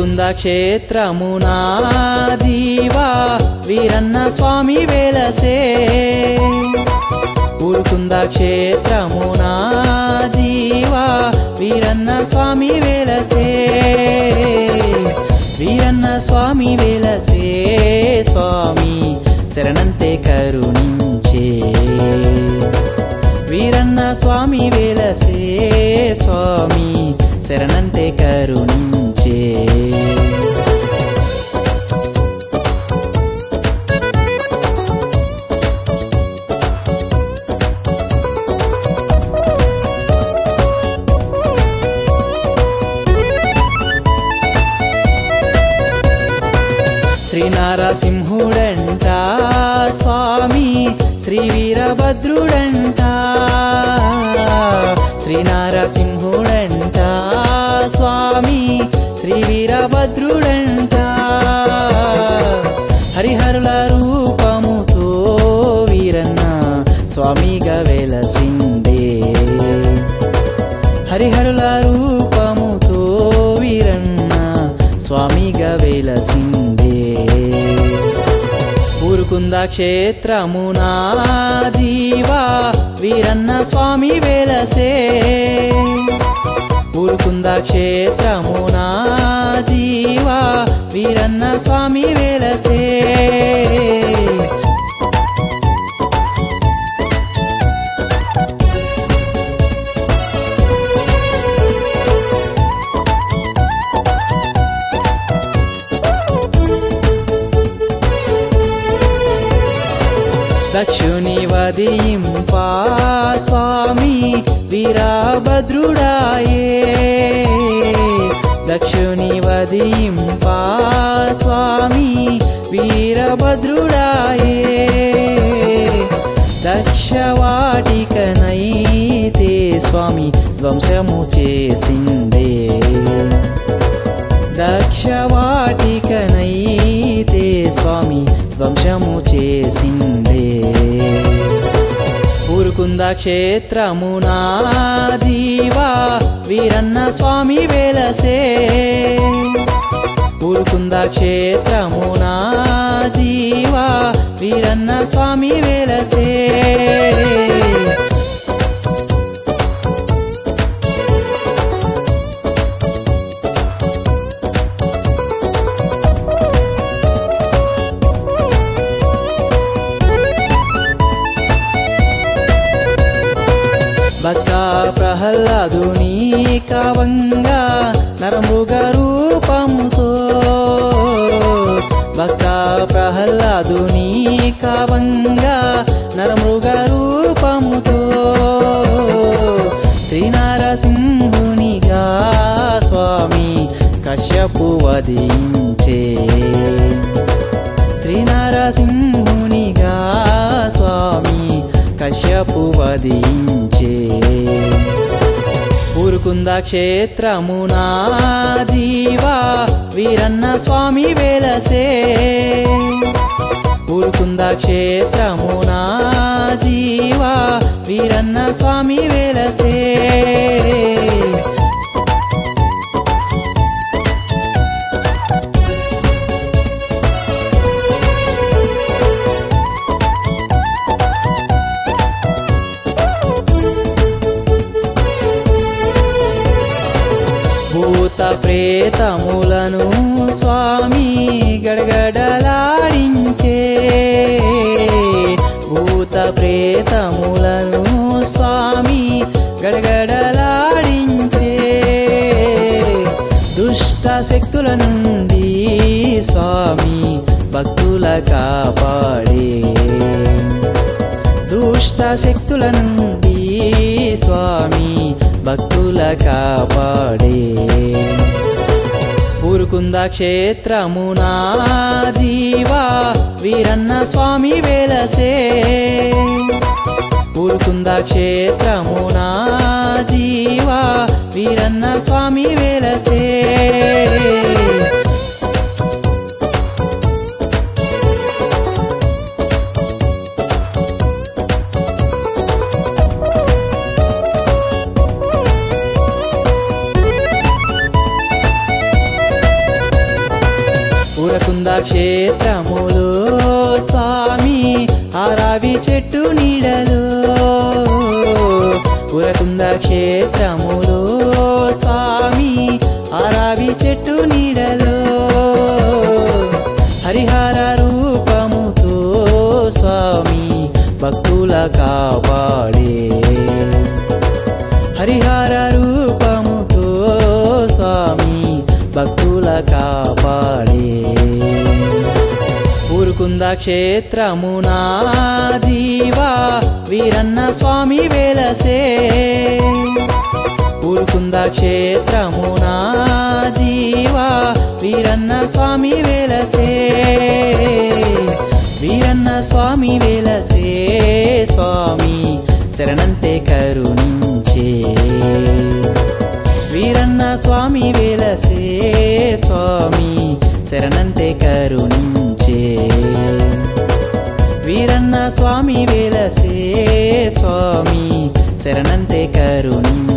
ఊరుకుంద క్షేత్రమునా జీవా వీరన్న స్వామి వేలసే ఊరుకుంద క్షేత్రమునా జీవా వీరన్న స్వామి వేలసే వీరన్న స్వామి వేలసే స్వామి శరణంతే కరుణించే వీరన్న స్వామి వేలసే స్వామి శరణంతే కరుణించే శ్రీనారసింహుడంట స్వామి శ్రీ వీరభద్రుడంట శ్రీనారసింహుడంట స్వామి శ్రీ వీరభద్రుడంట హరిహరుల రూపముతో వీరన్న స్వామిగా వెలసిందే హరిహరుల రూపముతో వీరన్న స్వామిగా వెలసిందే ఊరుకుంద క్షేత్రమునా జీవా వీరన్న స్వామి వెలసే ఊరుకుంద క్షేత్రమునా జీవా వీరన్న స్వామి వెలసే దక్షుని వదింపా స్వామి వీరభద్రుడాయే దక్షుని వదింపా స్వామి వీరభద్రుడాయే దక్షవాటికనైతే స్వామి ధ్వంసము చేసిందే దక్షవాటికనైతే స్వామి ధ్వంసము చేసిందే ఊరుకుంద క్షేత్రమునా జీవా వీరన్న స్వామి వేలసే ఊరుకుంద క్షేత్రమునా జీవా వీరన్న స్వామి వేలసే భక్త ప్రహ్లాదుని కవంగా నరమృగ రూపముతో భక్త ప్రహ్లాదుని కవంగా నరమృగ రూపముతో శ్రీనారసింహునిగా స్వామి కశ్యపు వధించే శ్రీనారసింహునిగా స్వామి కశ్యపు వధించే ఊరుకుంద క్షేత్రమునా జీవా వీరన్న స్వామి వేలసే ఊరుకుంద క్షేత్రమునా జీవా వీరన్న స్వామి వేలసే భూత ప్రేతములను స్వామి గడగడలాడించే భూత ప్రేతములను స్వామి గడగడలాడించే దుష్ట శక్తుల నుండి స్వామి భక్తుల కాపాడే దుష్ట శక్తుల నుండి స్వామి భక్తుల కాపాడే ఊరుకుంద క్షేత్రమునా జీవా వీరన్న స్వామి వేలసే ఊరుకుంద క్షేత్రమునా జీవా వీరన్న స్వామి వేలసే ఉరకుంద క్షేత్రములో స్వామి ఆరావి చెట్టు నీడలో ఉరకుంద క్షేత్రములో స్వామి ఆరావి చెట్టు నీడలో హరిహర రూపముతో స్వామి భక్తుల కాపాడే హరిహర రూపముతో స్వామి భక్తుల కాపాడే ఊరుకుంద క్షేత్రమునా జీవా వీరన్న స్వామి వెలసే ఊరుకుంద క్షేత్రమునా జీవా వీరన్న స్వామి వెలసే వీరన్న స్వామి వెలసే స్వామి శరణంటే కరుణించే వీరన్న స్వామి వెలసే స్వామి శరణంటే కరుణించే వీరన్న స్వామి వెలసే స్వామి శరణంటే కరుణించే